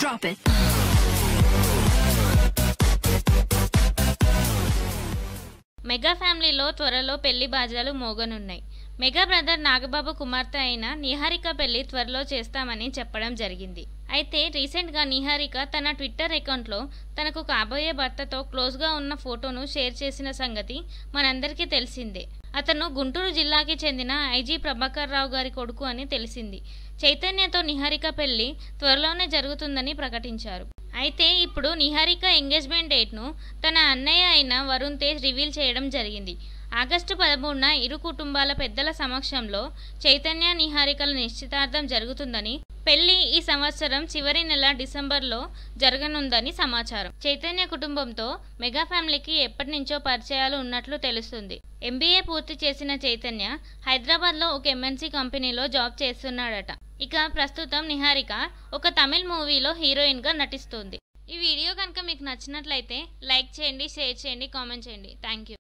Drop it. Mega ఫ్యామిలీలో త్వరలో పెళ్లి బాజాలు మోగనున్నాయి మెగా బ్రదర్ నాగబాబు కుమార్తె అయిన నిహారిక పెళ్లి త్వరలో చేస్తామని చెప్పడం జరిగింది అయితే రీసెంట్గా నిహారిక తన ట్విట్టర్ అకౌంట్లో తనకు కాబోయే భర్తతో క్లోజ్గా ఉన్న ఫోటోను షేర్ చేసిన సంగతి మనందరికీ తెలిసిందే అతను గుంటూరు జిల్లాకి చెందిన ఐజీ ప్రభాకర్ రావు గారి కొడుకు అని తెలిసింది చైతన్యతో నిహారిక పెళ్లి త్వరలోనే జరుగుతుందని ప్రకటించారు అయితే ఇప్పుడు నిహారిక ఎంగేజ్మెంట్ డేట్ను తన అన్నయ్య అయిన వరుణ్ తేజ్ రివీల్ చేయడం జరిగింది ఆగస్టు పదమూడున ఇరు కుటుంబాల పెద్దల సమక్షంలో చైతన్య నిహారికల నిశ్చితార్థం జరుగుతుందని పెళ్లి ఈ సంవత్సరం చివరి నెల డిసెంబర్లో జరగనుందని సమాచారం చైతన్య కుటుంబంతో మెగా ఫ్యామిలీకి ఎప్పటి నుంచో పరిచయాలు ఉన్నట్లు తెలుస్తుంది ఎంబీఏ పూర్తి చేసిన చైతన్య హైదరాబాద్లో ఒక ఎంఎన్సీ కంపెనీలో జాబ్ చేస్తున్నాడట ఇక ప్రస్తుతం నిహారిక ఒక తమిళ్ మూవీలో హీరోయిన్గా నటిస్తుంది ఈ వీడియో కనుక మీకు నచ్చినట్లయితే లైక్ చేయండి షేర్ చేయండి కామెంట్ చేయండి థ్యాంక్ యూ